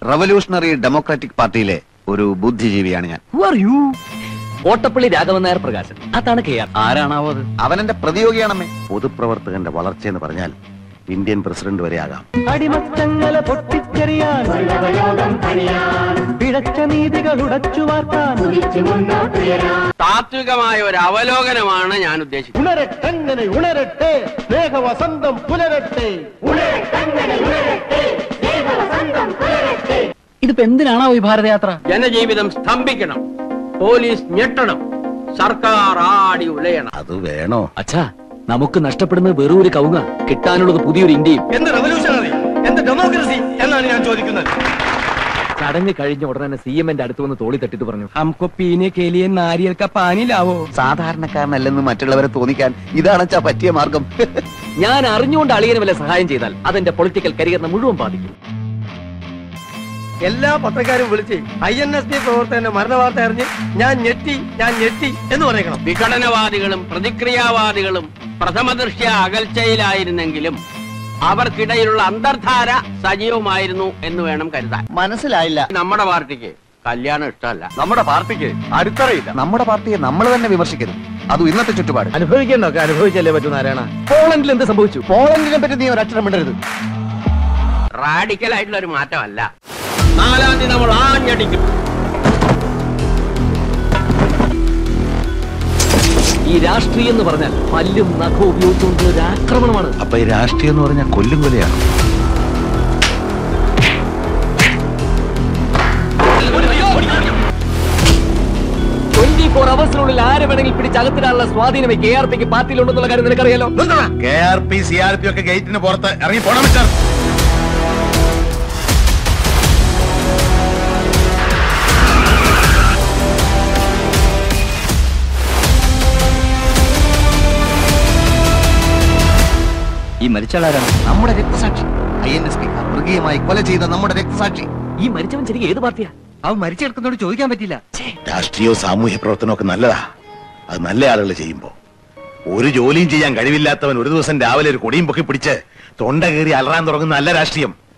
revolutionary democratic പാർട്ടിയിലെ ഒരു ബുദ്ധിജീവിയാണ് ഞാൻ who are you Kottappally Raghavan Nair Prakashan അതാണ് കെ ആർ ആരാണാവോ അത് അവൻ എന്റെ പ്രതിയോഗിയാണമ്മേ പൊതുപ്രവർത്തകന്റെ വളർച്ചയെന്ന് പറഞ്ഞാൽ ഇന്ത്യൻ പ്രസിഡന്റ് വരെ ആകാം അടിമത്തങ്ങള പൊട്ടിച്ചെറിയാൻ പിഴച്ച നീതികൾ ഉടച്ചു വാർത്താൻ താത്വികമായ ഒരു അവലോകനമാണ് ഞാൻ ഉദ്ദേശിക്കുന്നത് ഉണരട്ടെങ്ങനെ ഉണരട്ടെ സ്നേഹവസന്തം പുലരട്ടെ ഇതിപ്പോ എന്തിനാണോ ഈ ഭാരതയാത്ര ജനജീവിതം സ്തംഭിക്കണം പോലീസ് ഞെട്ടണം സർക്കാർ ആടി ഉലയണം അത് വേണോ അച്ഛാ നമുക്ക് നഷ്ടപ്പെടുന്നത് വെറും ഒരു കവുങ്ങ കിട്ടാനുള്ളത് പുതിയൊരു ഇന്ത്യയും എന്ത് റവല്യൂഷണറി എന്ത് ഡെമോക്രസി എന്നാണ് ഞാൻ ചോദിക്കുന്നത് ചടങ്ങ് കഴിഞ്ഞ ഉടനെ തന്നെ സി എമ്മിന്റെ അടുത്ത് വന്ന് തോളി തട്ടിട്ട് പറഞ്ഞു हमको पीने के लिए नारियल का पानी लाओ സാധാരണക്കാരനല്ലെന്ന് മറ്റുള്ളവരെ തോന്നിക്കാൻ ഇതാണച്ചാ പറ്റിയ മാർഗം ഞാൻ അറിഞ്ഞുകൊണ്ട് അളിയന് വല്ല സഹായം ചെയ്താൽ അതെന്റെ പൊളിറ്റിക്കൽ കരിയറിനെ മുഴുവൻ ബാധിക്കും എല്ലാ പത്രക്കാരും വിളിച്ച് ഐ എൻ എസ് പി പ്രവർത്തകന്റെ മരണ വാർത്ത അറിഞ്ഞ് ഞാൻ ഞെട്ടി ഞാൻ ഞെട്ടി എന്ന് പറയണം വിഘടനവാദികളും പ്രതിക്രിയാവാദികളും പ്രഥമദൃഷ്ട്യ അകൽച്ചയിലായിരുന്നെങ്കിലും അവർക്കിടയിലുള്ള അന്തർധാര സജീവമായിരുന്നു എന്ന് വേണം കരുതാൻ മനസ്സിലായില്ല നമ്മുടെ പാർട്ടിക്ക് കല്യാണം ഇഷ്ടമല്ല നമ്മുടെ പാർട്ടിക്ക് അടിത്തറയില്ല നമ്മുടെ പാർട്ടിയെ നമ്മൾ തന്നെ വിമർശിക്കരുത് അതും ഇന്നത്തെ ചുറ്റുപാട് അനുഭവിക്കണ്ടൊക്കെ അനുഭവിച്ചല്ലേ പറ്റൂ നാരായണ പോളണ്ടിൽ എന്ത് സംഭവിച്ചു പോളണ്ടിനെ പറ്റി നീ ഒരക്ഷരം ഇടരുത് റാഡിക്കൽ ആയിട്ടുള്ള ഒരു മാറ്റമല്ല നാലാം തീയതി നമ്മൾ ആഞ്ഞടിക്കും ഈ രാഷ്ട്രീയം എന്ന് പറഞ്ഞാൽ പല്ലും നഖവും ഉപയോഗിച്ചുകൊണ്ടുള്ള ഒരു ആക്രമണമാണ് അപ്പൊ ഈ രാഷ്ട്രീയം എന്ന് പറഞ്ഞാൽ കൊല്ലും കൊലയാണ് ട്വന്റി ഫോർ അവേഴ്സിനുള്ളിൽ ആരെ വേണമെങ്കിൽ പിടിച്ചകത്തിടാനുള്ള സ്വാധീനം കെ ആർ പിക്ക് പാർട്ടിയിലുണ്ടെന്നുള്ള കാര്യം നിനക്കറിയാലോ K R P C R P ഒക്കെ ഗേറ്റിന് പുറത്ത് ഇറങ്ങി പോണം മിസ്റ്റർ ഈ മരിച്ചാളാരാണ് നമ്മുടെ രക്തസാക്ഷി ഐ എൻ എസ് പി മൃഗീയമായി കൊല ചെയ്ത നമ്മുടെ രക്തസാക്ഷി ഈ മരിച്ചവൻ ശരിക്കും ഏത് പാർട്ടിയാ അവൻ മരിച്ചെടുക്കുന്നോട് ചോദിക്കാൻ പറ്റില്ല രാഷ്ട്രീയവും സാമൂഹ്യ പ്രവർത്തനവും ഒക്കെ നല്ലതാ അത് നല്ല ആളുകൾ ചെയ്യുമ്പോ ഒരു ജോലിയും ചെയ്യാൻ കഴിവില്ലാത്തവൻ ഒരു ദിവസം രാവിലെ ഒരു കൊടിയും പൊക്കി പിടിച്ച് തൊണ്ട കയറി അലറാൻ തുടങ്ങുന്ന നല്ല രാഷ്ട്രീയം